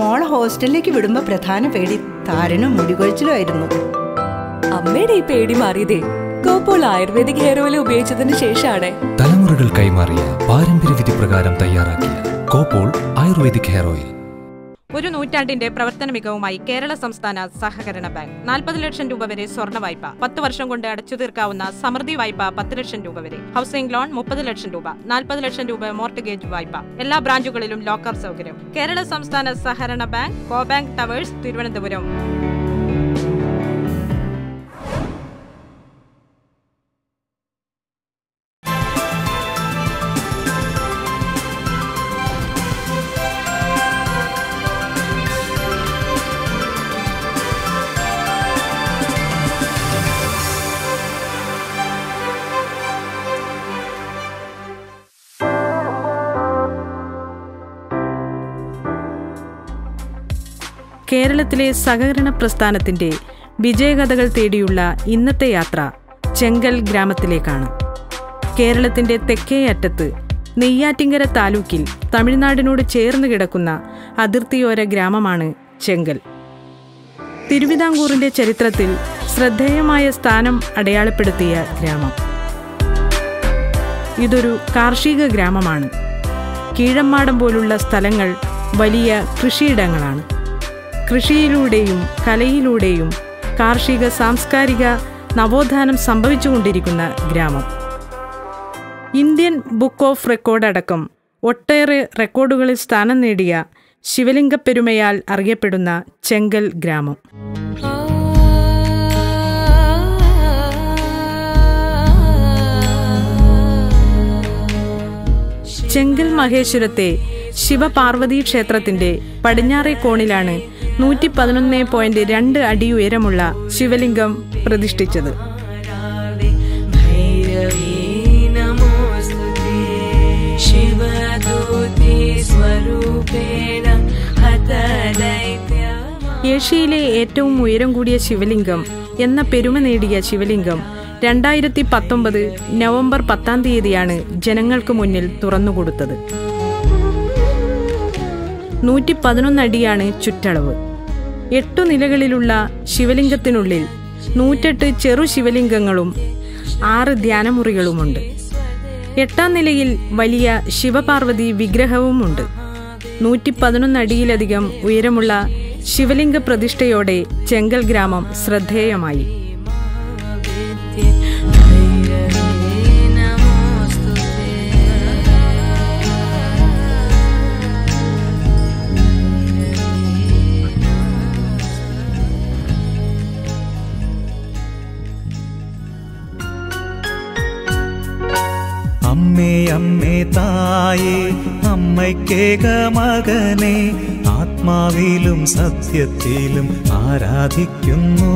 മോളെ ഹോസ്റ്റലിലേക്ക് വിടുമ്പോ പ്രധാന പേടി താരനും മുടികൊഴിച്ചിലുമായിരുന്നു അമ്മയുടെ ഈ പേടി മാറിയതേ കോപ്പോൾ ആയുർവേദിക് ഹെയർ ഓയിൽ ഉപയോഗിച്ചതിന് ശേഷമാണ് തലമുറകൾ കൈമാറിയ പാരമ്പര്യ വിധി പ്രകാരം തയ്യാറാക്കിയ കോപ്പോൾ ആയുർവേദിക് ഹെയർ ഓയിൽ ഒരു നൂറ്റാണ്ടിന്റെ പ്രവർത്തന മികവുമായി കേരള സംസ്ഥാന സഹകരണ ബാങ്ക് നാൽപ്പത് ലക്ഷം രൂപ വരെ സ്വർണ്ണ വായ്പ പത്ത് വർഷം കൊണ്ട് അടച്ചു തീർക്കാവുന്ന സമൃദ്ധി വായ്പ പത്ത് ലക്ഷം രൂപ വരെ ഹൗസിംഗ് ലോൺ മുപ്പത് ലക്ഷം രൂപ നാൽപ്പത് ലക്ഷം രൂപ മോർട്ടഗേജ് വായ്പ എല്ലാ ബ്രാഞ്ചുകളിലും ലോക്കർ സൗകര്യം കേരള സംസ്ഥാന സഹകരണ ബാങ്ക് കോബാങ്ക് ടവേഴ്സ് തിരുവനന്തപുരം കേരളത്തിലെ സഹകരണ പ്രസ്ഥാനത്തിന്റെ വിജയകഥകൾ തേടിയുള്ള ഇന്നത്തെ യാത്ര ചെങ്കൽ ഗ്രാമത്തിലേക്കാണ് കേരളത്തിന്റെ തെക്കേ അറ്റത്ത് നെയ്യാറ്റിങ്കര താലൂക്കിൽ തമിഴ്നാടിനോട് ചേർന്ന് കിടക്കുന്ന അതിർത്തിയോര ഗ്രാമമാണ് ചെങ്കൽ തിരുവിതാംകൂറിന്റെ ചരിത്രത്തിൽ ശ്രദ്ധേയമായ സ്ഥാനം അടയാളപ്പെടുത്തിയ ഗ്രാമം ഇതൊരു കാർഷിക ഗ്രാമമാണ് കീഴമ്മാടം പോലുള്ള സ്ഥലങ്ങൾ വലിയ കൃഷിയിടങ്ങളാണ് കൃഷിയിലൂടെയും കലയിലൂടെയും കാർഷിക സാംസ്കാരിക നവോത്ഥാനം സംഭവിച്ചുകൊണ്ടിരിക്കുന്ന ഗ്രാമം ഇന്ത്യൻ ബുക്ക് ഓഫ് റെക്കോർഡ് അടക്കം ഒട്ടേറെ റെക്കോർഡുകളിൽ സ്ഥാനം നേടിയ ശിവലിംഗപ്പെരുമയാൽ അറിയപ്പെടുന്ന ചെങ്കൽ ഗ്രാമം ചെങ്കൽ മഹേശ്വരത്തെ ശിവപാർവതി ക്ഷേത്രത്തിന്റെ പടിഞ്ഞാറേ കോണിലാണ് നൂറ്റി പതിനൊന്ന് പോയിന്റ് രണ്ട് അടി ഉയരമുള്ള ശിവലിംഗം പ്രതിഷ്ഠിച്ചത് भैरवी नमोऽस्तुते शिवदूते स्वरूपेण हतदैत्या ഏഷ്യയിലെ ഏറ്റവും ഉയരം കൂടിയ ശിവലിംഗം എന്ന പെരുമ നേടിയ ശിവലിംഗം രണ്ടായിരത്തി പത്തൊമ്പത് നവംബർ പത്താം തീയതിയാണ് ജനങ്ങൾക്ക് മുന്നിൽ തുറന്നുകൊടുത്തത് നൂറ്റി പതിനൊന്ന് അടിയാണ് ചുറ്റളവ് എട്ടു നിലകളിലുള്ള ശിവലിംഗത്തിനുള്ളിൽ നൂറ്റെട്ട് ചെറു ശിവലിംഗങ്ങളും ആറ് ധ്യാനമുറികളുമുണ്ട് എട്ടാം നിലയിൽ വലിയ ശിവപാർവതി വിഗ്രഹവുമുണ്ട് നൂറ്റി പതിനൊന്ന് അടിയിലധികം ഉയരമുള്ള ശിവലിംഗ പ്രതിഷ്ഠയോടെ ചെങ്കൽ ഗ്രാമം ശ്രദ്ധേയമായി भैरवी नमोऽस्तुते അമ്മേ അമ്മേ തായേ അമ്മയ്ക്കേക മകനെ ആത്മാവിലും സത്യത്തിലും ആരാധിക്കുന്നു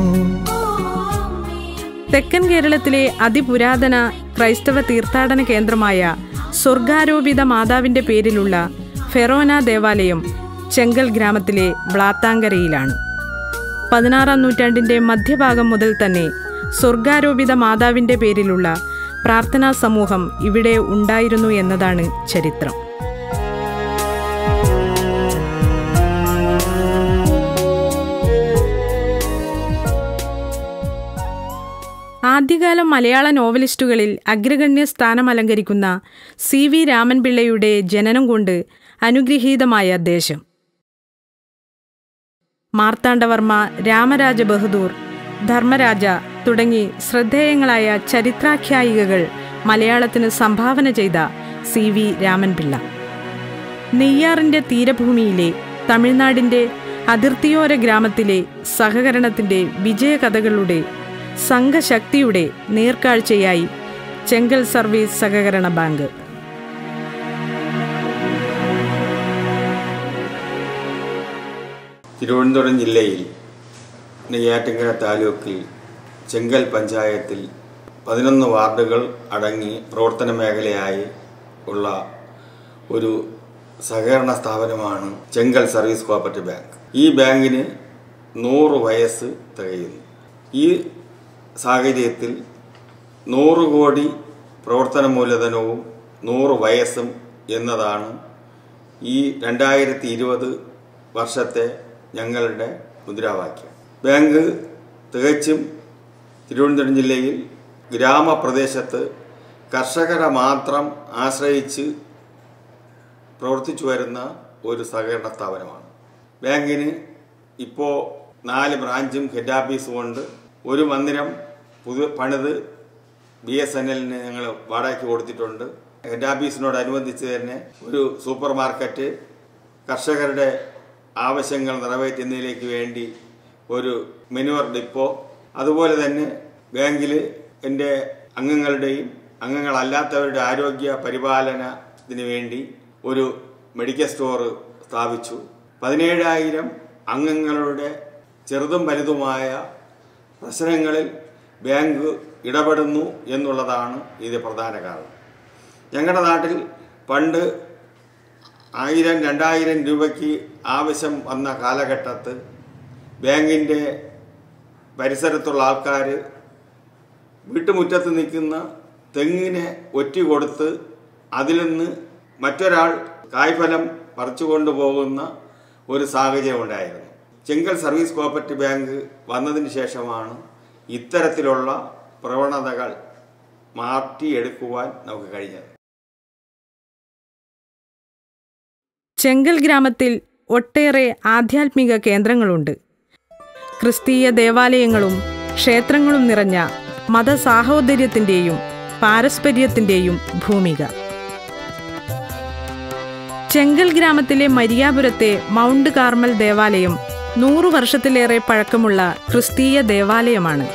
തെക്കൻ കേരളത്തിലെ അതിപുരാതന ക്രൈസ്തവ തീർത്ഥാടന കേന്ദ്രമായ സ്വർഗാരോപിത മാതാവിന്റെ പേരിലുള്ള ഫെറോന ദേവാലയം ചെങ്കൽ ഗ്രാമത്തിലെ ബ്ലാത്താങ്കരയിലാണ് പതിനാറാം നൂറ്റാണ്ടിന്റെ മധ്യഭാഗം മുതൽ തന്നെ സ്വർഗാരോപിത മാതാവിന്റെ പേരിലുള്ള പ്രാർത്ഥനാ സമൂഹം ഇവിടെ ഉണ്ടായിരുന്നു എന്നതാണ് ചരിത്രം ആദ്യകാല മലയാള നോവലിസ്റ്റുകളിൽ അഗ്രഗണ്യ സ്ഥാനം അലങ്കരിക്കുന്ന സി വി രാമൻപിള്ളയുടെ ജനനം കൊണ്ട് അനുഗ്രഹീതമായ ദേശം മാർത്താണ്ഡവർമ്മ രാമരാജ ബഹദൂർ ധർമ്മരാജ തുടങ്ങി ശ്രദ്ധേയങ്ങളായ ചരിത്രാഖ്യായികകൾ മലയാളത്തിന് സംഭാവന ചെയ്ത സി വി രാമൻപിള്ള നെയ്യാറിൻ്റെ തീരഭൂമിയിലെ തമിഴ്നാടിൻ്റെ അതിർത്തിയോര ഗ്രാമത്തിലെ സഹകരണത്തിൻ്റെ വിജയകഥകളുടെ സംഘശക്തിയുടെ നേർക്കാഴ്ചയായി ചെങ്കൽ സർവീസ് സഹകരണ ബാങ്ക് തിരുവനന്തപുരം ജില്ലയിൽ നെയ്യാറ്റിൻകര താലൂക്കിൽ ചെങ്കൽ പഞ്ചായത്തിൽ പതിനൊന്ന് വാർഡുകൾ അടങ്ങി പ്രവർത്തന മേഖലയായി ഉള്ള ഒരു സഹകരണ സ്ഥാപനമാണ് ചെങ്കൽ സർവീസ് കോപ്പറേറ്റീവ് ബാങ്ക് ഈ ബാങ്കിന് നൂറ് വയസ്സ് തികയുന്നു ഈ സാഹചര്യത്തിൽ നൂറ് കോടി പ്രവർത്തന മൂലധനവും നൂറ് വയസ്സും എന്നതാണ് ഈ രണ്ടായിരത്തി ഇരുപത് വർഷത്തെ ഞങ്ങളുടെ മുദ്രാവാക്യം ബാങ്ക് തികച്ചും തിരുവനന്തപുരം ജില്ലയിൽ ഗ്രാമപ്രദേശത്ത് കർഷകരെ മാത്രം ആശ്രയിച്ച് പ്രവർത്തിച്ചു വരുന്ന ഒരു സഹകരണ സ്ഥാപനമാണ് ബാങ്കിന് ഇപ്പോൾ നാല് ബ്രാഞ്ചും ഹെഡ് ഓഫീസും ഉണ്ട് ഒരു മന്ദിരം പുതു പണിത് ബി എസ് എൻ എല്ലിന് ഞങ്ങൾ വാടകയ്ക്ക് കൊടുത്തിട്ടുണ്ട് ഹെഡ് ഓഫീസിനോടനുബന്ധിച്ച് തന്നെ ഒരു സൂപ്പർ മാർക്കറ്റ് കർഷകരുടെ ആവശ്യങ്ങൾ നിറവേറ്റുന്നതിലേക്ക് വേണ്ടി ഒരു മെനുവർ ഡിപ്പോ അതുപോലെ തന്നെ ബാങ്കിൽ എൻ്റെ അംഗങ്ങളുടെയും അംഗങ്ങളല്ലാത്തവരുടെ ആരോഗ്യ പരിപാലനത്തിന് വേണ്ടി ഒരു മെഡിക്കൽ സ്റ്റോർ സ്ഥാപിച്ചു പതിനേഴായിരം അംഗങ്ങളുടെ ചെറുതും വലുതുമായ പ്രശ്നങ്ങളിൽ ബാങ്ക് ഇടപെടുന്നു എന്നുള്ളതാണ് ഇത് പ്രധാന കാരണം ഞങ്ങളുടെ നാട്ടിൽ പണ്ട് ആയിരം രണ്ടായിരം രൂപയ്ക്ക് ആവശ്യം വന്ന കാലഘട്ടത്ത് ബാങ്കിൻ്റെ പരിസരത്തുള്ള ആൾക്കാർ വീട്ടുമുറ്റത്ത് നിൽക്കുന്ന തെങ്ങിനെ ഒറ്റി കൊടുത്ത് അതിൽ നിന്ന് മറ്റൊരാൾ കായ്ഫലം പറിച്ചു കൊണ്ടുപോകുന്ന ഒരു സാഹചര്യം ഉണ്ടായിരുന്നു ചെങ്കൽ സർവീസ് കോപ്പറേറ്റീവ് ബാങ്ക് വന്നതിന് ശേഷമാണ് ഇത്തരത്തിലുള്ള പ്രവണതകൾ മാറ്റിയെടുക്കുവാൻ നമുക്ക് കഴിഞ്ഞത് ചെങ്കൽ ഗ്രാമത്തിൽ ഒട്ടേറെ ആധ്യാത്മിക കേന്ദ്രങ്ങളുണ്ട് ക്രിസ്തീയ ദേവാലയങ്ങളും ക്ഷേത്രങ്ങളും നിറഞ്ഞ മതസാഹോദര്യത്തിന്റെയും പാരസ്പര്യത്തിന്റെയും ഭൂമിക ചെങ്കൽ ഗ്രാമത്തിലെ മരിയാപുരത്തെ മൗണ്ട് കാർമൽ ദേവാലയം നൂറു വർഷത്തിലേറെ പഴക്കമുള്ള ക്രിസ്തീയ ദേവാലയമാണ്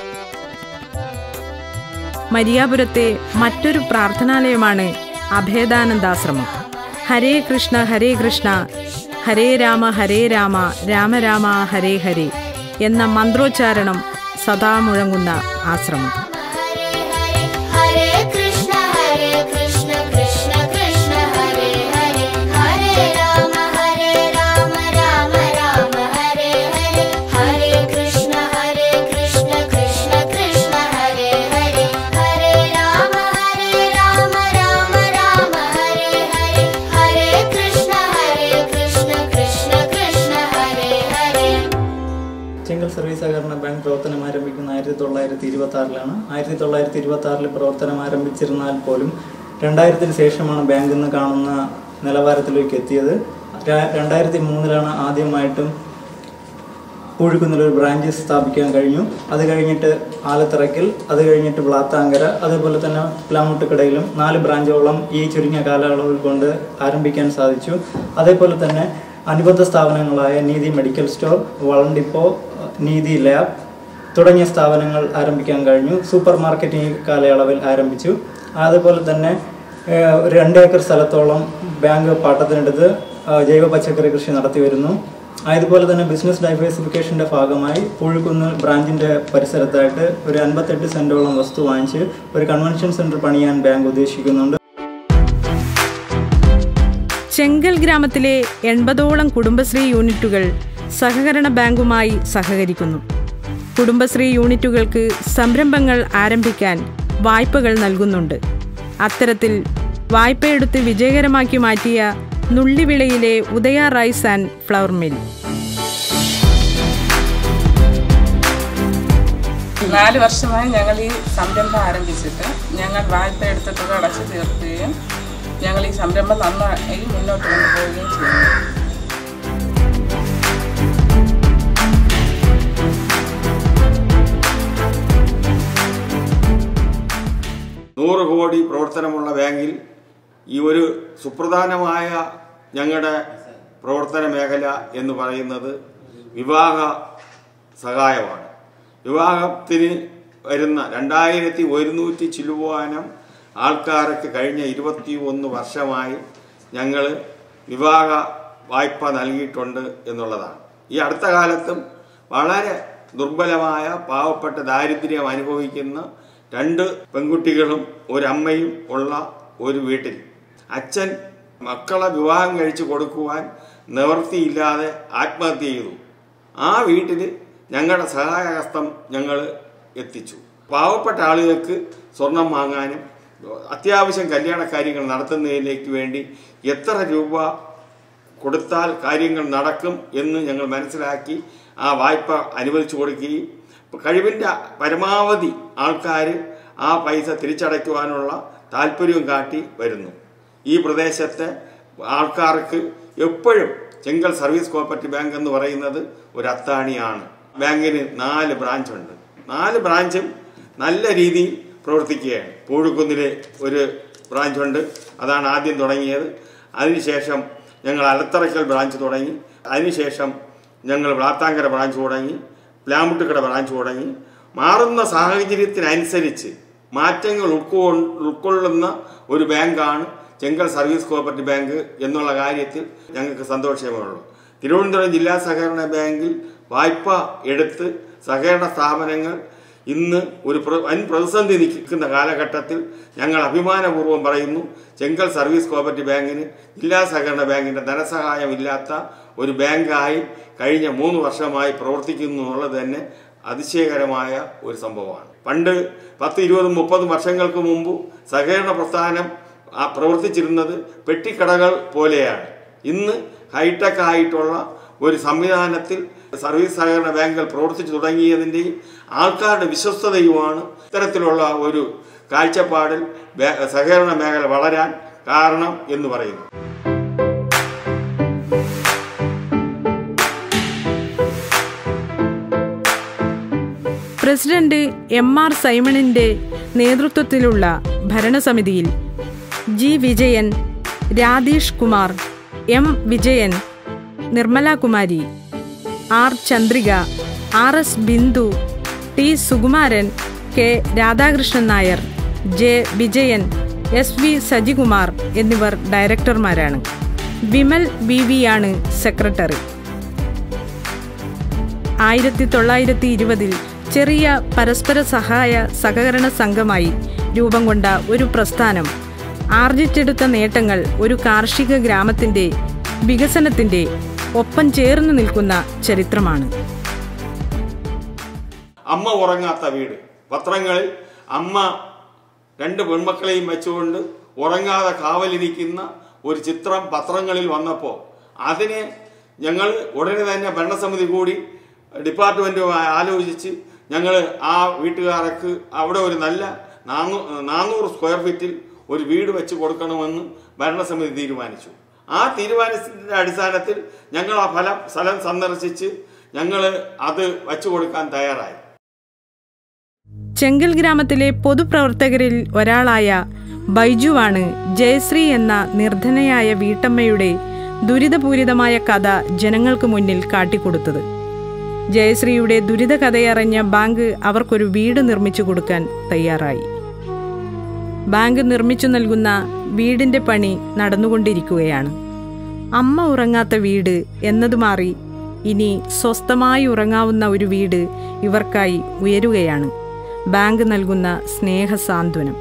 മരിയാപുരത്തെ മറ്റൊരു പ്രാർത്ഥനാലയമാണ് അഭേദാനന്ദാശ്രമം ഹരേ കൃഷ്ണ ഹരേ കൃഷ്ണ ഹരേ രാമ ഹരേ രാമ രാമ രാമ ഹരേ ഹരേ എന്ന മന്ത്രോച്ചാരണം സദാ മുഴങ്ങുന്ന ആശ്രമം हरे कृष्ण हरे कृष्ण कृष्ण कृष्ण हरे हरे हरे राम हरे राम राम राम हरे हरे हरे कृष्ण हरे कृष्ण कृष्ण कृष्ण हरे हरे हरे राम हरे राम राम राम हरे हरे हरे कृष्ण हरे कृष्ण कृष्ण कृष्ण हरे हरे ചെങ്കൽ സർവീസ് സഹകരണ ബാങ്ക് പ്രവർത്തനം ആരംഭിക്കുന്ന ആയിരത്തി തൊള്ളായിരത്തി ഇരുപത്തി ആറിലാണ് ആയിരത്തി തൊള്ളായിരത്തി ഇരുപത്തി ആറിൽ പ്രവർത്തനം ആരംഭിച്ചിരുന്നാൽ പോലും രണ്ടായിരത്തിന് ശേഷമാണ് ബാങ്ക് ഇന്ന് കാണുന്ന നിലവാരത്തിലേക്ക് എത്തിയത് ര- രണ്ടായിരത്തി മൂന്നിലാണ് ആദ്യമായിട്ടും പൂഴിക്കുന്നിൽ ഒരു ബ്രാഞ്ച് സ്ഥാപിക്കാൻ കഴിഞ്ഞു അത് കഴിഞ്ഞിട്ട് ആലത്തിറക്കിൽ അത് കഴിഞ്ഞിട്ട് ബ്ലാത്താങ്കര അതേപോലെ തന്നെ പ്ലാമുട്ടുകടയിലും നാല് ബ്രാഞ്ചോളം ഈ ചുരുങ്ങിയ കാലയളവിൽ കൊണ്ട് ആരംഭിക്കാൻ സാധിച്ചു അതേപോലെ തന്നെ അനുബന്ധ സ്ഥാപനങ്ങളായ നീതി മെഡിക്കൽ സ്റ്റോർ വളണ്ടിപ്പോ നീതി ലാബ് തുടങ്ങിയ സ്ഥാപനങ്ങൾ ആരംഭിക്കാൻ കഴിഞ്ഞു സൂപ്പർ മാർക്കറ്റ് ഈ കാലയളവിൽ ആരംഭിച്ചു അതുപോലെ തന്നെ ഏഹ്, ഒരു രണ്ട് ഏക്കർ സ്ഥലത്തോളം ബാങ്ക് പാട്ടത്തിനെടുത്ത് ആ, ജൈവ പച്ചക്കറി കൃഷി നടത്തി വരുന്നു അതുപോലെ തന്നെ ബിസിനസ് ഡൈവേഴ്സിഫിക്കേഷന്റെ ഭാഗമായി പുഴുക്കുന്ന് ബ്രാഞ്ചിന്റെ പരിസരത്തായിട്ട് ഒരു അൻപത്തെട്ട് സെന്റോളം വസ്തു വാങ്ങിച്ച് ഒരു കൺവെൻഷൻ സെന്റർ പണിയാൻ ബാങ്ക് ഉദ്ദേശിക്കുന്നുണ്ട് ചെങ്കൽ ഗ്രാമത്തിലെ എൺപതോളം കുടുംബശ്രീ യൂണിറ്റുകൾ സഹകരണ ബാങ്കുമായി സഹകരിക്കുന്നു കുടുംബശ്രീ യൂണിറ്റുകൾക്ക് സംരംഭങ്ങൾ ആരംഭിക്കാൻ വായ്പകൾ നൽകുന്നുണ്ട് അത്തരത്തിൽ വായ്പയെടുത്ത് വിജയകരമാക്കി മാറ്റിയ നുള്ളിവിളയിലെ Udaya rice and flour mill നാല് വർഷമായി ഞങ്ങൾ ഈ സംരംഭം ആരംഭിച്ചിട്ട് ഞങ്ങൾ വായ്പ എടുത്ത തുക അടച്ചു തീർക്കുകയും ഞങ്ങൾ ഈ സംരംഭം നന്നായി മുന്നോട്ട് കൊണ്ടുപോവുകയും ചെയ്യുന്നു നൂറ് കോടി പ്രവർത്തനമുള്ള ബാങ്കിൽ ഈ ഒരു സുപ്രധാനമായ ഞങ്ങളുടെ പ്രവർത്തന മേഖല എന്ന് പറയുന്നത് വിവാഹ സഹായമാണ് വിവാഹത്തിന് വരുന്ന രണ്ടായിരത്തി ഒരുന്നൂറ്റി ചില്ലുവാനം ആൾക്കാർക്ക് കഴിഞ്ഞ ഇരുപത്തി ഒന്ന് വർഷമായി ഞങ്ങൾ വിവാഹ വായ്പ നൽകിയിട്ടുണ്ട് എന്നുള്ളതാണ് ഈ അടുത്ത കാലത്തും വളരെ ദുർബലമായ പാവപ്പെട്ട ദാരിദ്ര്യം അനുഭവിക്കുന്ന രണ്ട് പെൺകുട്ടികളും ഒരമ്മയും ഉള്ള ഒരു വീട്ടിൽ അച്ഛൻ മക്കളെ വിവാഹം കഴിച്ചു കൊടുക്കുവാൻ നിവൃത്തിയില്ലാതെ ആത്മഹത്യ ചെയ്തു ആ വീട്ടിൽ ഞങ്ങളുടെ സഹായഹസ്തം ഞങ്ങൾ എത്തിച്ചു പാവപ്പെട്ട ആളുകൾക്ക് സ്വർണം വാങ്ങാനും അത്യാവശ്യം കല്യാണ കാര്യങ്ങൾ നടത്തുന്നതിലേക്ക് വേണ്ടി എത്ര രൂപ കൊടുത്താൽ കാര്യങ്ങൾ നടക്കും എന്ന് ഞങ്ങൾ മനസ്സിലാക്കി ആ വായ്പ അനുവദിച്ചു കൊടുക്കുകയും കഴിവിൻ്റെ പരമാവധി ആൾക്കാർ ആ പൈസ തിരിച്ചടയ്ക്കുവാനുള്ള താല്പര്യവും കാട്ടി വരുന്നു ഈ പ്രദേശത്തെ ആൾക്കാർക്ക് എപ്പോഴും ചെങ്കൽ സർവീസ് കോപ്പറേറ്റീവ് ബാങ്ക് എന്ന് പറയുന്നത് ഒരു അത്താണിയാണ് ബാങ്കിന് നാല് ബ്രാഞ്ചുണ്ട് നാല് ബ്രാഞ്ചും നല്ല രീതിയിൽ പ്രവർത്തിക്കുകയാണ് പൂഴുക്കുന്നിലെ ഒരു ബ്രാഞ്ചുണ്ട് അതാണ് ആദ്യം തുടങ്ങിയത് അതിനുശേഷം ഞങ്ങൾ അലത്തറയ്ക്കൽ ബ്രാഞ്ച് തുടങ്ങി അതിനുശേഷം ഞങ്ങൾ വ്ളാത്താങ്കര ബ്രാഞ്ച് തുടങ്ങി പ്ലാമുട്ടുകട ബ്രാഞ്ച് തുടങ്ങി മാറുന്ന സാഹചര്യത്തിനനുസരിച്ച് മാറ്റങ്ങൾ ഉൾക്കൊ ഉൾക്കൊള്ളുന്ന ഒരു ബാങ്കാണ് ചെങ്കൽ സർവീസ് കോപ്പറേറ്റീവ് ബാങ്ക് എന്നുള്ള കാര്യത്തിൽ ഞങ്ങൾക്ക് സന്തോഷമേ ഉള്ളൂ തിരുവനന്തപുരം ജില്ലാ സഹകരണ ബാങ്കിൽ വായ്പ എടുത്ത് സഹകരണ സ്ഥാപനങ്ങൾ ഇന്ന് ഒരു പ്ര- വൻ പ്രതിസന്ധി നിൽക്കുന്ന കാലഘട്ടത്തിൽ ഞങ്ങൾ അഭിമാനപൂർവ്വം പറയുന്നു ചെങ്കൽ സർവീസ് കോപ്പറേറ്റീവ് ബാങ്കിന് ജില്ലാ സഹകരണ ബാങ്കിന്റെ ധനസഹായം ഇല്ലാത്ത ഒരു ബാങ്കായി കഴിഞ്ഞ മൂന്ന് വർഷമായി പ്രവർത്തിക്കുന്നു എന്നുള്ളത് തന്നെ അതിശയകരമായ ഒരു സംഭവമാണ് പണ്ട് പത്ത് ഇരുപതും മുപ്പതും വർഷങ്ങൾക്ക് മുമ്പ് സഹകരണ പ്രസ്ഥാനം ആ പ്രവർത്തിച്ചിരുന്നത് പെട്ടിക്കടകൾ പോലെയാണ് ഇന്ന് ഹൈടെക് ആയിട്ടുള്ള ഒരു സംവിധാനത്തിൽ സർവീസ് സഹകരണ ബാങ്കുകൾ പ്രവർത്തിച്ചു തുടങ്ങിയതിൻ്റെയും ആൾക്കാരുടെ വിശ്വസ്തതയുമാണ് ഇത്തരത്തിലുള്ള ഒരു കാഴ്ചപ്പാടിൽ ബേ- സഹകരണ മേഖല വളരാൻ കാരണം എന്ന് പറയുന്നു പ്രസിഡന്റ് എം ആർ സൈമണിന്റെ നേതൃത്വത്തിലുള്ള ഭരണസമിതിയിൽ G Vijayan Radhesh Kumar M Vijayan Nirmala Kumari R Chandrika R S Bindu T Sukumaran K Radhakrishnan Nair J Vijayan S V Sajikumar എന്നിവർ ഡയറക്ടർമാരാണ് വിമൽ ബി വിയാണ് സെക്രട്ടറി ആയിരത്തി തൊള്ളായിരത്തി ഇരുപതിൽ ചെറിയ പരസ്പര സഹായ സഹകരണ സംഘമായി രൂപം കൊണ്ട ഒരു പ്രസ്ഥാനം ആർജിച്ചെടുത്ത നേട്ടങ്ങൾ ഒരു കാർഷിക ഗ്രാമത്തിന്റെ വികസനത്തിന്റെ ഒപ്പം ചേർന്ന് നിൽക്കുന്ന ചരിത്രമാണ് അമ്മ ഉറങ്ങാത്ത വീട് പത്രങ്ങളിൽ അമ്മ രണ്ട് പെൺമക്കളെയും വെച്ചുകൊണ്ട് ഉറങ്ങാതെ കാവലിരിക്കുന്ന ഒരു ചിത്രം പത്രങ്ങളിൽ വന്നപ്പോൾ അതിനെ ഞങ്ങൾ ഉടനെ തന്നെ ഭരണസമിതി കൂടി ഡിപ്പാർട്ട്മെൻറ്റുമായി ആലോചിച്ച് ഞങ്ങൾ ആ വീട്ടുകാർക്ക് അവിടെ ഒരു നല്ല നാനൂ നാനൂറ് സ്ക്വയർ ഫീറ്റിൽ ഒരു വീട് വെച്ച് കൊടുക്കണമെന്ന് ഭരണസമിതി തീരുമാനിച്ചു ആ തീരുമാനത്തിൻ്റെ അടിസ്ഥാനത്തിൽ ഞങ്ങൾ ആ ഫലം സ്ഥലം സന്ദർശിച്ച് ഞങ്ങൾ അത് വച്ചു കൊടുക്കാൻ തയ്യാറായി ചെങ്കൽ ഗ്രാമത്തിലെ പൊതുപ്രവർത്തകരിൽ ഒരാളായ ബൈജുവാണ് ജയശ്രീ എന്ന നിർധനയായ വീട്ടമ്മയുടെ ദുരിതപൂരിതമായ കഥ ജനങ്ങൾക്ക് മുന്നിൽ കാട്ടിക്കൊടുത്തത് ജയശ്രീയുടെ ദുരിത കഥയറിഞ്ഞ ബാങ്ക് അവർക്കൊരു വീട് നിർമ്മിച്ചു കൊടുക്കാൻ തയ്യാറായി ബാങ്ക് നിർമ്മിച്ചു നൽകുന്ന വീടിന്റെ പണി നടന്നുകൊണ്ടിരിക്കുകയാണ് അമ്മ ഉറങ്ങാത്ത വീട് എന്നത് മാറി ഇനി സ്വസ്ഥമായി ഉറങ്ങാവുന്ന ഒരു വീട് ഇവർക്കായി ഉയരുകയാണ് ബാങ്ക് നൽകുന്ന സ്നേഹസാന്ത്വനം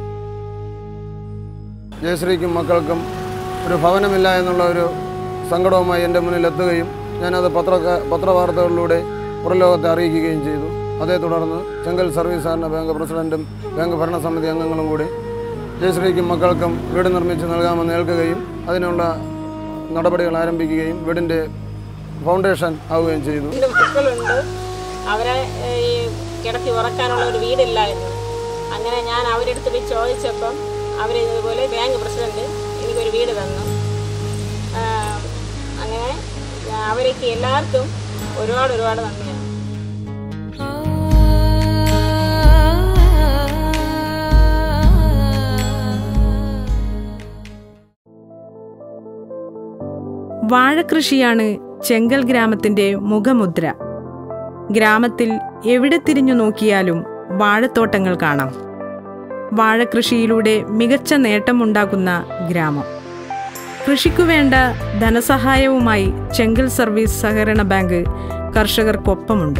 ജയശ്രീക്കും മക്കൾക്കും ഒരു ഭവനമില്ല എന്നുള്ള ഒരു സങ്കടവുമായി എൻ്റെ മുന്നിൽ എത്തുകയും ഞാനത് പത്ര പത്രവാർത്തകളിലൂടെ പുറലോകത്തെ അറിയിക്കുകയും ചെയ്തു അതേ തുടർന്ന് ചെങ്കൽ സർവീസ് സഹകരണ ബാങ്ക് പ്രസിഡന്റും ബാങ്ക് ഭരണസമിതി അംഗങ്ങളും കൂടി ജയശ്രീക്കും മക്കൾക്കും വീട് നിർമ്മിച്ച് നൽകാമെന്ന് ഏൽക്കുകയും അതിനുള്ള നടപടികൾ ആരംഭിക്കുകയും വീടിൻ്റെ ഫൗണ്ടേഷൻ ആവുകയും ചെയ്തു രണ്ട് മക്കളുണ്ട് അവരെ ഏഹ്, ഈ കിടത്തി ഉറക്കാനുള്ള ഒരു വീടില്ലായിരുന്നു അങ്ങനെ ഞാൻ അവരുടെ അടുത്ത് പോയി ചോദിച്ചപ്പം അവർ ഇതുപോലെ ബാങ്ക് പ്രസിഡന്റ് എനിക്കൊരു വീട് തന്നു ആഹ്, അങ്ങനെ അവർക്ക് എല്ലാവർക്കും ഒരുപാട് ഒരുപാട് നന്ദിയാണ് വാഴകൃഷിയാണ് ചെങ്കൽ ഗ്രാമത്തിന്റെ മുഖമുദ്ര ഗ്രാമത്തിൽ എവിടെ തിരിഞ്ഞു നോക്കിയാലും വാഴത്തോട്ടങ്ങൾ കാണാം വാഴകൃഷിയിലൂടെ മികച്ച നേട്ടമുണ്ടാക്കുന്ന ഗ്രാമം കൃഷിക്കു വേണ്ട ധനസഹായവുമായി ചെങ്കൽ സർവീസ് സഹകരണ ബാങ്ക് കർഷകർക്കൊപ്പമുണ്ട്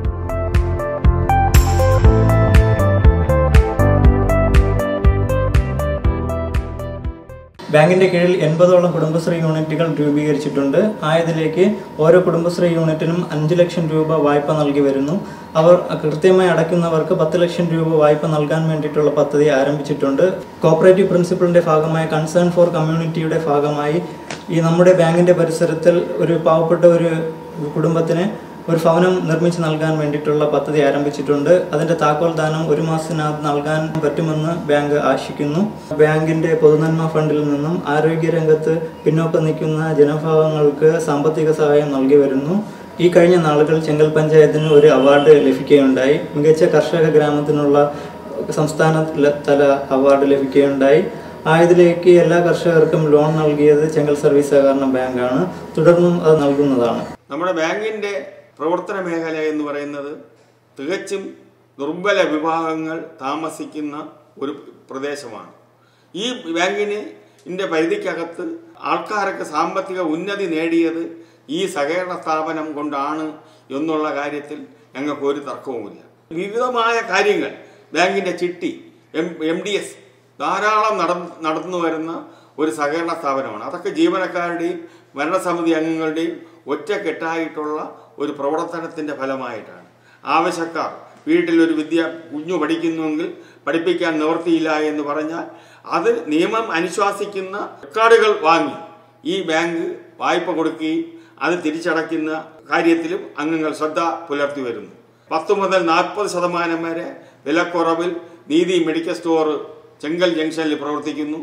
ബാങ്കിന്റെ കീഴിൽ എൺപതോളം കുടുംബശ്രീ യൂണിറ്റുകൾ രൂപീകരിച്ചിട്ടുണ്ട് ആയതിലേക്ക് ഓരോ കുടുംബശ്രീ യൂണിറ്റിനും അഞ്ച് ലക്ഷം രൂപ വായ്പ നൽകി വരുന്നു അവർ കൃത്യമായി അടയ്ക്കുന്നവർക്ക് പത്ത് ലക്ഷം രൂപ വായ്പ നൽകാൻ വേണ്ടിയിട്ടുള്ള പദ്ധതി ആരംഭിച്ചിട്ടുണ്ട് കോപ്പറേറ്റീവ് പ്രിൻസിപ്പളിന്റെ ഭാഗമായ കൺസേൺ ഫോർ കമ്മ്യൂണിറ്റിയുടെ ഭാഗമായി ഈ നമ്മുടെ ബാങ്കിൻ്റെ പരിസരത്തിൽ ഒരു പാവപ്പെട്ട ഒരു കുടുംബത്തിന് ഒരു ഭവനം നിർമ്മിച്ച് നൽകാൻ വേണ്ടിയിട്ടുള്ള പദ്ധതി ആരംഭിച്ചിട്ടുണ്ട് അതിന്റെ താക്കോൽ ദാനം ഒരു മാസത്തിനകത്ത് നൽകാൻ പറ്റുമെന്ന് ബാങ്ക് ആശിക്കുന്നു ബാങ്കിന്റെ പൊതുനന്മ ഫണ്ടിൽ നിന്നും ആരോഗ്യരംഗത്ത് പിന്നോക്കം നിൽക്കുന്ന ജനവിഭാഗങ്ങൾക്ക് സാമ്പത്തിക സഹായം നൽകി വരുന്നു ഈ കഴിഞ്ഞ നാളുകൾ ചെങ്കൽ പഞ്ചായത്തിന് ഒരു അവാർഡ് ലഭിക്കുകയുണ്ടായി മികച്ച കർഷക ഗ്രാമത്തിനുള്ള സംസ്ഥാന തല അവാർഡ് ലഭിക്കുകയുണ്ടായി ആയതിലേക്ക് എല്ലാ കർഷകർക്കും ലോൺ നൽകിയത് ചെങ്കൽ സർവീസ് സഹകരണ ബാങ്കാണ് തുടർന്നും അത് നൽകുന്നതാണ് നമ്മുടെ ബാങ്കിൻ്റെ പ്രവർത്തന മേഖല എന്ന് പറയുന്നത് തികച്ചും ദുർബല വിഭാഗങ്ങൾ താമസിക്കുന്ന ഒരു പ്രദേശമാണ് ഈ ബാങ്കിന് ഇതിൻ്റെ പരിധിക്കകത്ത് ആൾക്കാർക്ക് സാമ്പത്തിക ഉന്നതി നേടിയത് ഈ സഹകരണ സ്ഥാപനം കൊണ്ടാണ് എന്നുള്ള കാര്യത്തിൽ ഞങ്ങൾക്ക് ഒരു തർക്കവുമില്ല വിവിധമായ കാര്യങ്ങൾ ബാങ്കിൻ്റെ ചിട്ടി എം എം ഡി എസ് ധാരാളം നട നടന്നു വരുന്ന ഒരു സഹകരണ സ്ഥാപനമാണ് അതൊക്കെ ജീവനക്കാരുടെയും ഭരണസമിതി അംഗങ്ങളുടെയും ഒറ്റക്കെട്ടായിട്ടുള്ള ഒരു പ്രവർത്തനത്തിൻ്റെ ഫലമായിട്ടാണ് ആവശ്യക്കാർ വീട്ടിലൊരു വിദ്യ കുഞ്ഞു പഠിക്കുന്നുവെങ്കിൽ പഠിപ്പിക്കാൻ നിവൃത്തിയില്ല എന്ന് പറഞ്ഞാൽ അത് നിയമം അനുശാസിക്കുന്ന റെക്കോർഡുകൾ വാങ്ങി ഈ ബാങ്ക് വായ്പ കൊടുക്കുകയും അത് തിരിച്ചടയ്ക്കുന്ന കാര്യത്തിലും അംഗങ്ങൾ ശ്രദ്ധ പുലർത്തി വരുന്നു പത്ത് മുതൽ നാൽപ്പത് ശതമാനം വരെ വിലക്കുറവിൽ നീതി മെഡിക്കൽ സ്റ്റോർ ചെങ്കൽ ജംഗ്ഷനിൽ പ്രവർത്തിക്കുന്നു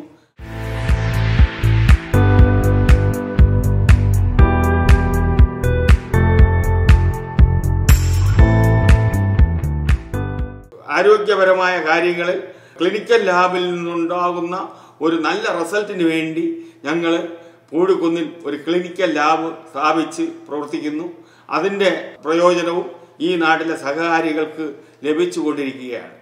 ആരോഗ്യപരമായ കാര്യങ്ങളിൽ ക്ലിനിക്കൽ ലാബിൽ നിന്നുണ്ടാകുന്ന ഒരു നല്ല റിസൾട്ടിന് വേണ്ടി ഞങ്ങൾ പൂഴിക്കുന്നിൽ ഒരു ക്ലിനിക്കൽ ലാബ് സ്ഥാപിച്ച് പ്രവർത്തിക്കുന്നു അതിൻ്റെ പ്രയോജനവും ഈ നാട്ടിലെ സഹകാരികൾക്ക് ലഭിച്ചുകൊണ്ടിരിക്കുകയാണ്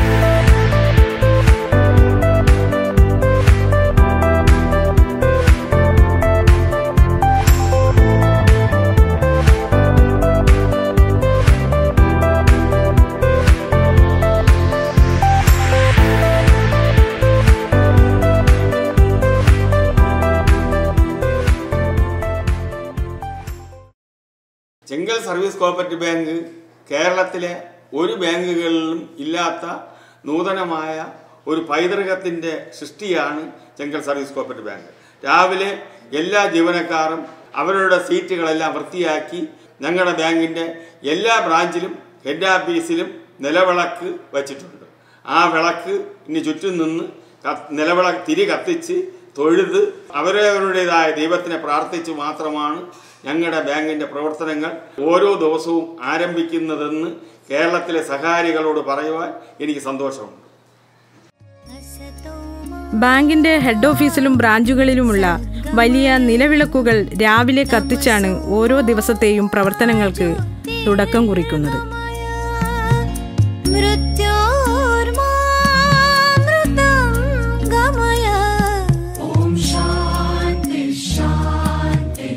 ചെങ്കൽ സർവീസ് കോപ്പറേറ്റീവ് ബാങ്ക് കേരളത്തിലെ ഒരു ബാങ്കുകളിലും ഇല്ലാത്ത നൂതനമായ ഒരു പൈതൃകത്തിൻ്റെ സൃഷ്ടിയാണ് ചെങ്കൽ സർവീസ് കോപ്പറേറ്റീവ് ബാങ്ക് രാവിലെ എല്ലാ ജീവനക്കാരും അവരുടെ സീറ്റുകളെല്ലാം വൃത്തിയാക്കി ഞങ്ങളുടെ ബാങ്കിൻ്റെ എല്ലാ ബ്രാഞ്ചിലും ഹെഡ് ഓഫീസിലും നിലവിളക്ക് വച്ചിട്ടുണ്ട് ആ വിളക്ക് ഇനി ചുറ്റും നിന്ന് ക- നിലവിളക്ക് തിരി കത്തിച്ച് തൊഴുത് അവരവരുടേതായ ദൈവത്തിനെ പ്രാർത്ഥിച്ച് മാത്രമാണ് ഞങ്ങളുടെ ബാങ്കിൻ്റെ പ്രവർത്തനങ്ങൾ ഓരോ ദിവസവും ആരംഭിക്കുന്നതെന്ന് കേരളത്തിലെ സഹകാരികളോട് പറയുവാൻ എനിക്ക് സന്തോഷമുണ്ട് ബാങ്കിന്റെ ഹെഡ് ഓഫീസിലും ബ്രാഞ്ചുകളിലുമുള്ള വലിയ നിലവിളക്കുകൾ രാവിലെ കത്തിച്ചാണ് ഓരോ ദിവസത്തെയും പ്രവർത്തനങ്ങൾക്ക് തുടക്കം കുറിക്കുന്നത് गमय ॐ शान्ति शान्ति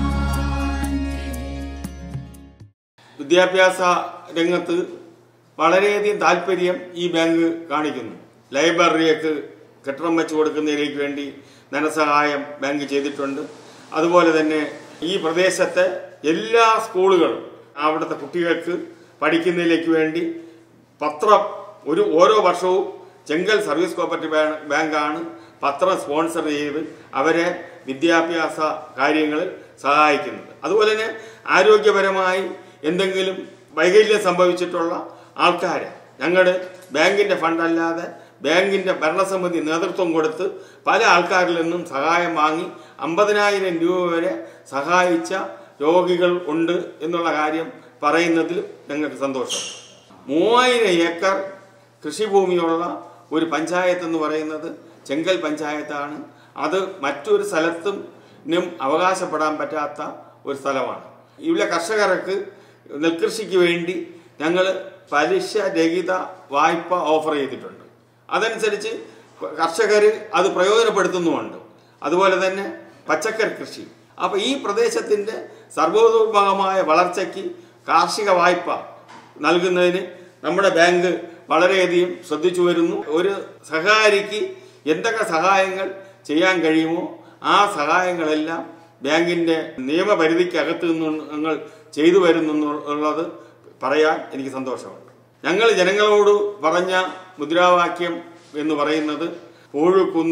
വിദ്യാഭ്യാസ രംഗത്ത് വളരെയധികം താല്പര്യം ഈ ബാങ്ക് കാണിക്കുന്നു ലൈബ്രറിയൊക്കെ കെട്ടിടം വെച്ച് കൊടുക്കുന്നതിലേക്ക് വേണ്ടി ധനസഹായം ബാങ്ക് ചെയ്തിട്ടുണ്ട് അതുപോലെ തന്നെ ഈ പ്രദേശത്തെ എല്ലാ സ്കൂളുകളും അവിടുത്തെ കുട്ടികൾക്ക് പഠിക്കുന്നതിലേക്ക് വേണ്ടി പത്രം ഒരു ഓരോ വർഷവും ചെങ്കൽ സർവീസ് കോപ്പറേറ്റീവ് ബാ- ബാങ്കാണ് പത്രം സ്പോൺസർ ചെയ്ത് അവരെ വിദ്യാഭ്യാസ കാര്യങ്ങളിൽ സഹായിക്കുന്നത് അതുപോലെ തന്നെ ആരോഗ്യപരമായി എന്തെങ്കിലും വൈകല്യം സംഭവിച്ചിട്ടുള്ള ആൾക്കാരെ ഞങ്ങളുടെ ബാങ്കിൻ്റെ ഫണ്ടല്ലാതെ ബാങ്കിൻ്റെ ഭരണസമിതി നേതൃത്വം കൊടുത്ത് പല ആൾക്കാരിൽ നിന്നും സഹായം വാങ്ങി അമ്പതിനായിരം രൂപ വരെ സഹായിച്ച രോഗികൾ ഉണ്ട് എന്നുള്ള കാര്യം പറയുന്നതിൽ ഞങ്ങൾക്ക് സന്തോഷം മൂവായിരം ഏക്കർ കൃഷിഭൂമിയുള്ള ഒരു പഞ്ചായത്ത് എന്ന് പറയുന്നത് ചെങ്കൽ പഞ്ചായത്താണ് അത് മറ്റൊരു സ്ഥലത്തും നും അവകാശപ്പെടാൻ പറ്റാത്ത ഒരു സ്ഥലമാണ് ഇവിടെ കർഷകർക്ക് നെൽകൃഷിക്ക് വേണ്ടി ഞങ്ങൾ പലിശ രഹിത വായ്പ ഓഫർ ചെയ്തിട്ടുണ്ട് അതനുസരിച്ച് കർഷകർ അത് പ്രയോജനപ്പെടുത്തുന്നുമുണ്ട് അതുപോലെ തന്നെ പച്ചക്കറി കൃഷി അപ്പോൾ ഈ പ്രദേശത്തിൻ്റെ സർവോത്മകമായ വളർച്ചയ്ക്ക് കാർഷിക വായ്പ നൽകുന്നതിന് നമ്മുടെ ബാങ്ക് വളരെയധികം ശ്രദ്ധിച്ചു വരുന്നു ഒരു സഹകാരിക്ക് എന്തൊക്കെ സഹായങ്ങൾ ചെയ്യാൻ കഴിയുമോ ആ സഹായങ്ങളെല്ലാം ബാങ്കിൻ്റെ നിയമപരിധിക്കകത്ത് നിന്ന് ഞങ്ങൾ ചെയ്തു വരുന്നുള്ളത് പറയാൻ എനിക്ക് സന്തോഷമുണ്ട് ഞങ്ങൾ ജനങ്ങളോട് പറഞ്ഞ മുദ്രാവാക്യം എന്ന് പറയുന്നത് പൂഴുക്കുന്നിൽ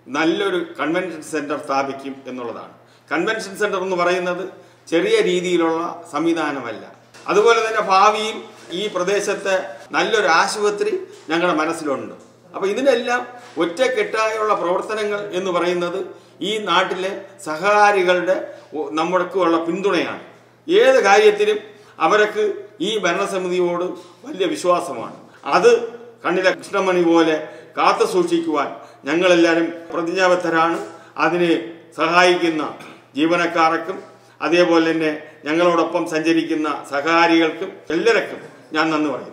നല്ലൊരു കൺവെൻഷൻ സെൻറ്റർ സ്ഥാപിക്കും എന്നുള്ളതാണ് കൺവെൻഷൻ സെൻറ്റർ എന്ന് പറയുന്നത് ചെറിയ രീതിയിലുള്ള സംവിധാനമല്ല അതുപോലെ തന്നെ ഭാവിയിൽ ഈ പ്രദേശത്തെ നല്ലൊരു ആശുപത്രി ഞങ്ങളുടെ മനസ്സിലുണ്ട് അപ്പോൾ ഇതിനെല്ലാം ഒറ്റക്കെട്ടായുള്ള പ്രവർത്തനങ്ങൾ എന്ന് പറയുന്നത് ഈ നാട്ടിലെ സഹകാരികളുടെ ഒ- നമ്മൾക്കുള്ള പിന്തുണയാണ് ഏത് കാര്യത്തിലും അവർക്ക് ഈ ഭരണസമിതിയോട് വലിയ വിശ്വാസമാണ് അത് കണ്ണിലെ കൃഷ്ണമണി പോലെ കാത്തു സൂക്ഷിക്കുവാൻ ഞങ്ങളെല്ലാവരും പ്രതിജ്ഞാബദ്ധരാണ് അതിന് സഹായിക്കുന്ന ജീവനക്കാർക്കും അതേപോലെ തന്നെ ഞങ്ങളോടൊപ്പം സഞ്ചരിക്കുന്ന സഹകാരികൾക്കും എല്ലാവർക്കും ഞാൻ നന്ദി പറയുന്നു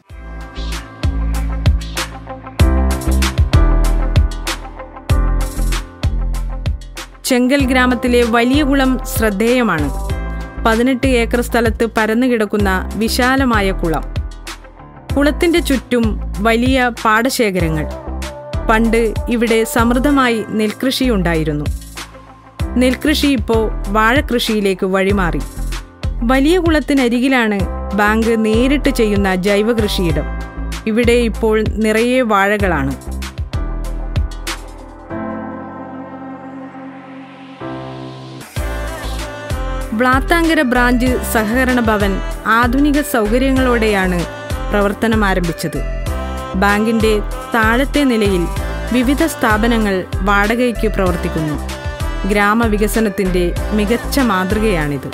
ചെങ്കൽ ഗ്രാമത്തിലെ വലിയ കുളം ശ്രദ്ധേയമാണ് പതിനെട്ട് ഏക്കർ സ്ഥലത്ത് പരന്നു കിടക്കുന്ന വിശാലമായ കുളം കുളത്തിന്റെ ചുറ്റും വലിയ പാടശേഖരങ്ങൾ പണ്ട് ഇവിടെ സമൃദ്ധമായി നെൽകൃഷിയുണ്ടായിരുന്നു നെൽകൃഷി ഇപ്പോൾ വാഴകൃഷിയിലേക്ക് വഴിമാറി വലിയ കുളത്തിനരികിലാണ് ബാങ്ക് നേരിട്ട് ചെയ്യുന്ന ജൈവ കൃഷിയിടം ഇവിടെ ഇപ്പോൾ നിറയെ വാഴകളാണ് വ്ളാത്താങ്കര ബ്രാഞ്ച് സഹകരണ ഭവൻ ആധുനിക സൗകര്യങ്ങളോടെയാണ് പ്രവർത്തനം ആരംഭിച്ചത് ബാങ്കിന്റെ താഴത്തെ നിലയിൽ വിവിധ സ്ഥാപനങ്ങൾ വാടകയ്ക്ക് പ്രവർത്തിക്കുന്നു ഗ്രാമവികസനത്തിന്റെ മികച്ച മാതൃകയാണിത്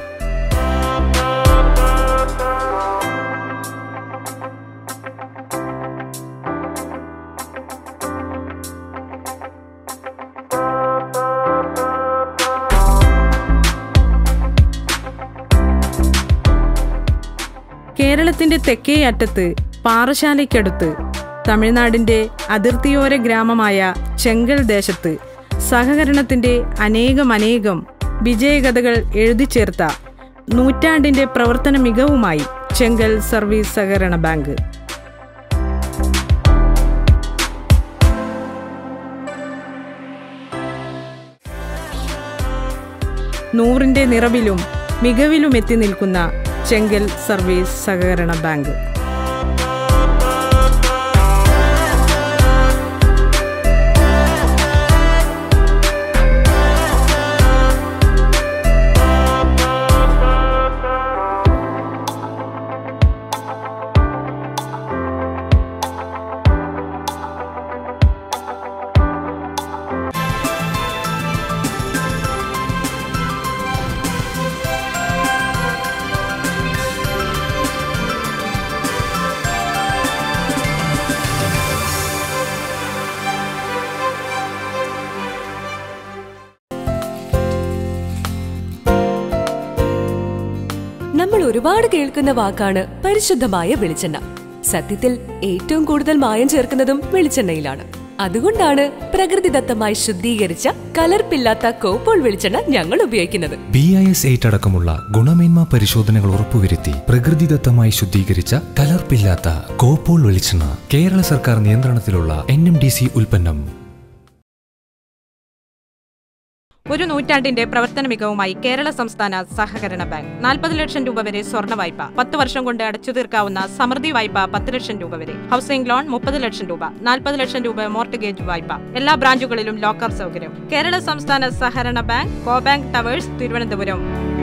കേരളത്തിന്റെ തെക്കേ അറ്റത്ത് പാറശാലയ്ക്കടുത്ത് തമിഴ്നാടിന്റെ അതിർത്തിയോര ഗ്രാമമായ ചെങ്കൽ ദേശത്ത് സഹകരണത്തിന്റെ അനേകമനേകം വിജയകഥകൾ എഴുതിച്ചേർത്ത നൂറ്റാണ്ടിന്റെ പ്രവർത്തന മികവുമായി ചെങ്കൽ സർവീസ് സഹകരണ ബാങ്ക് നൂറിന്റെ നിറവിലും മികവിലും എത്തി നിൽക്കുന്ന ചെങ്കൽ സർവീസ് സഹകരണ ബാങ്ക് നമ്മൾ ഒരുപാട് കേൾക്കുന്ന വാക്കാണ് പരിശുദ്ധമായ വെളിച്ചെണ്ണ സത്യത്തിൽ ഏറ്റവും കൂടുതൽ മായം ചേർക്കുന്നതും വെളിച്ചെണ്ണയിലാണ് അതുകൊണ്ടാണ് പ്രകൃതിദത്തമായി ശുദ്ധീകരിച്ച കലർപ്പില്ലാത്ത കോപ്പോൾ വെളിച്ചെണ്ണ ഞങ്ങൾ ഉപയോഗിക്കുന്നത് ബി ഐ എസ് എയ്റ്റ് അടക്കമുള്ള ഗുണമേന്മ പരിശോധനകൾ ഉറപ്പുവരുത്തി പ്രകൃതിദത്തമായി ശുദ്ധീകരിച്ച കലർപ്പില്ലാത്ത കോപ്പോൾ വെളിച്ചെണ്ണ കേരള സർക്കാർ നിയന്ത്രണത്തിലുള്ള എൻ എം ഡി സി ഉൽപ്പന്നം ഒരു നൂറ്റാണ്ടിന്റെ പ്രവർത്തന മികവുമായി കേരള സംസ്ഥാന സഹകരണ ബാങ്ക് നാൽപ്പത് ലക്ഷം രൂപ വരെ സ്വർണ്ണ വായ്പ പത്ത് വർഷം കൊണ്ട് അടച്ചു തീർക്കാവുന്ന സമൃദ്ധി വായ്പ പത്ത് ലക്ഷം രൂപ വരെ ഹൗസിംഗ് ലോൺ മുപ്പത് ലക്ഷം രൂപ നാൽപ്പത് ലക്ഷം രൂപ മോർട്ടഗേജ് വായ്പ എല്ലാ ബ്രാഞ്ചുകളിലും ലോക്കർ സൗകര്യം കേരള സംസ്ഥാന സഹകരണ bank co bank towers Thiruvananthapuram